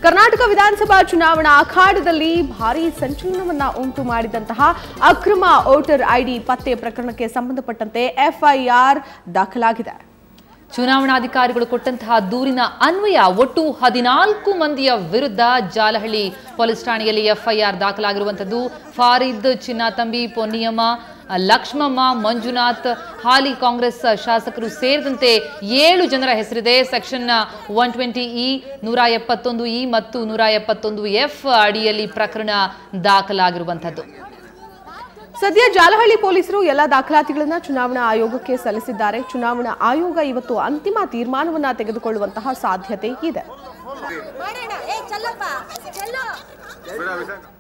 ಕರ್ನಾಟಕ ವಿಧಾನಸಭಾ ಚುನಾವಣಾ ಅಖಾಡದಲ್ಲಿ ಭಾರೀ ಸಂಚಲನವನ್ನ ಉಂಟು ಮಾಡಿದಂತಹ ಅಕ್ರಮ ವೋಟರ್ ಐಡಿ ಪತ್ತೆ ಪ್ರಕರಣಕ್ಕೆ ಸಂಬಂಧಪಟ್ಟಂತೆ ಎಫ್ಐಆರ್ ದಾಖಲಾಗಿದೆ ಚುನಾವಣಾಧಿಕಾರಿಗಳು ಕೊಟ್ಟಂತಹ ದೂರಿನ ಅನ್ವಯ ಒಟ್ಟು ಹದಿನಾಲ್ಕು ಮಂದಿಯ ವಿರುದ್ಧ ಜಾಲಹಳ್ಳಿ ಪೊಲೀಸ್ ಠಾಣೆಯಲ್ಲಿ ಎಫ್ಐಆರ್ ದಾಖಲಾಗಿರುವಂಥದ್ದು ಫಾರಿದ್ ಚಿನ್ನಾತಂಬಿ ಪೊನ್ನಿಯಮ್ಮ ಲಕ್ಷ್ಮಮ್ಮ ಮಂಜುನಾಥ್ ಹಾಲಿ ಕಾಂಗ್ರೆಸ್ ಶಾಸಕರು ಸೇರಿದಂತೆ ಏಳು ಜನರ ಹೆಸರಿದೆ ಸೆಕ್ಷನ್ ಒನ್ ಟ್ವೆಂಟಿ ಇ ನೂರ ಎಪ್ಪತ್ತೊಂದು ಇ ಮತ್ತು ನೂರ ಎಪ್ಪತ್ತೊಂದು ಎಫ್ ಅಡಿಯಲ್ಲಿ ಪ್ರಕರಣ ದಾಖಲಾಗಿರುವಂಥದ್ದು ಸದ್ಯ ಜಾಲಹಳ್ಳಿ ಪೊಲೀಸರು ಎಲ್ಲ ದಾಖಲಾತಿಗಳನ್ನ ಚುನಾವಣಾ ಆಯೋಗಕ್ಕೆ ಸಲ್ಲಿಸಿದ್ದಾರೆ ಚುನಾವಣಾ ಆಯೋಗ ಇವತ್ತು ಅಂತಿಮ ತೀರ್ಮಾನವನ್ನ ತೆಗೆದುಕೊಳ್ಳುವಂತಹ ಸಾಧ್ಯತೆ ಇದೆ ಮಾಡೋಣ ಏ ಚಲ್ಲಪ್ಪ ಚೆಲ್ಲು